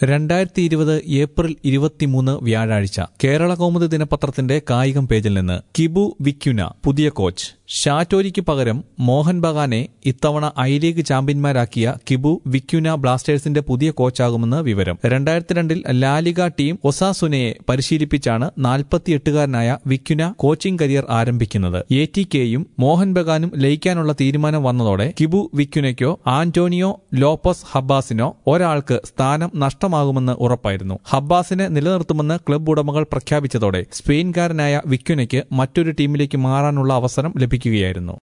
രണ്ടായിരത്തി ഇരുപത് ഏപ്രിൽ ഇരുപത്തിമൂന്ന് വ്യാഴാഴ്ച കേരള കൗമുദി ദിനപത്രത്തിന്റെ കായികം പേജിൽ നിന്ന് കിബു വിക്യുന പുതിയ കോച്ച് ഷാറ്റോരിക്ക് പകരം മോഹൻ ബഗാനെ ഇത്തവണ ഐ ലീഗ് ചാമ്പ്യന്മാരാക്കിയ കിബു വിക്യുന ബ്ലാസ്റ്റേഴ്സിന്റെ പുതിയ കോച്ചാകുമെന്ന് വിവരം രണ്ടായിരത്തി രണ്ടിൽ ലാലിക ടീം ഒസാസുനയെ പരിശീലിപ്പിച്ചാണ് നാൽപ്പത്തിയെട്ടുകാരനായ വിക്യുന കോച്ചിംഗ് കരിയർ ആരംഭിക്കുന്നത് എ ടി കെയും മോഹൻ ബഗാനും ലയിക്കാനുള്ള തീരുമാനം വന്നതോടെ കിബു വിക്യുനയ്ക്കോ ആന്റോണിയോ ലോപ്പസ് ഹബ്ബാസിനോ ഒരാൾക്ക് സ്ഥാനം നഷ്ടമാകുമെന്ന് ഉറപ്പായിരുന്നു ഹബ്ബാസിനെ നിലനിർത്തുമെന്ന് ക്ലബ് ഉടമകൾ പ്രഖ്യാപിച്ചതോടെ സ്പെയിൻകാരനായ വിക്യുനയ്ക്ക് മറ്റൊരു ടീമിലേക്ക് മാറാനുള്ള അവസരം ലഭിക്കുകയായിരുന്നു